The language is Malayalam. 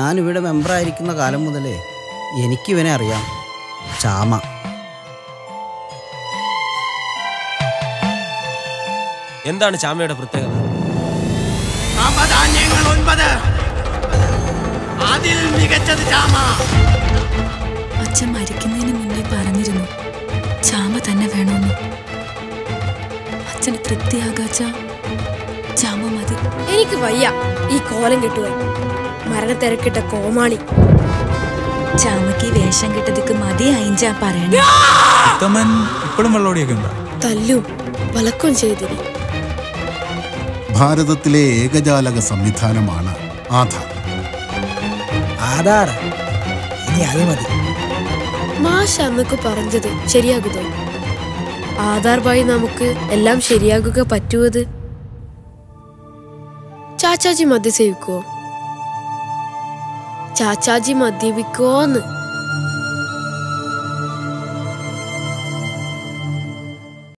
ഞാനിവിടെ മെമ്പറായിരിക്കുന്ന കാലം മുതലേ എനിക്കിവനെ അറിയാം ചാമ എന്താണ് ചാമയുടെ പ്രത്യേകത നവധാന്യങ്ങൾ ഒൻപത് അതിൽ മികച്ചത് ചാമ അച്ഛൻ മരിക്കുന്നതിന് മുന്നേ പറഞ്ഞിരുന്നു ചാമ തന്നെ വേണമെന്ന് അച്ഛന് തൃപ്തിയാകാച്ച ചാമ മതി എനിക്ക് വയ്യ ഈ കോലം കെട്ടുവാൻ മരണത്തിരക്കിട്ട കോമാളി ചാമക്ക് ഈ വേഷം കെട്ടതിക്ക് മതി അയിഞ്ചാ പറയണേ ഉത്തമൻ ഇപ്പോഴും വെള്ളോടിയൊക്കെ ഉണ്ടോ തല്ലും വലക്കും ചെയ്തിരി ഭാരതത്തിലെ ഏകജാലക സംവിധാനമാണ് ആധാർ ആധാർ ഇനി അത് മതി മാഷ് അന്നൊക്കെ പറഞ്ഞത് ശരിയാകുതോ ആധാർ വഴി നമുക്ക് എല്ലാം ശരിയാകുക പറ്റുവത് ചാച്ചാജി മദ്യസേവിക്കോ ചാച്ചാജി മദ്യപിക്കോന്ന്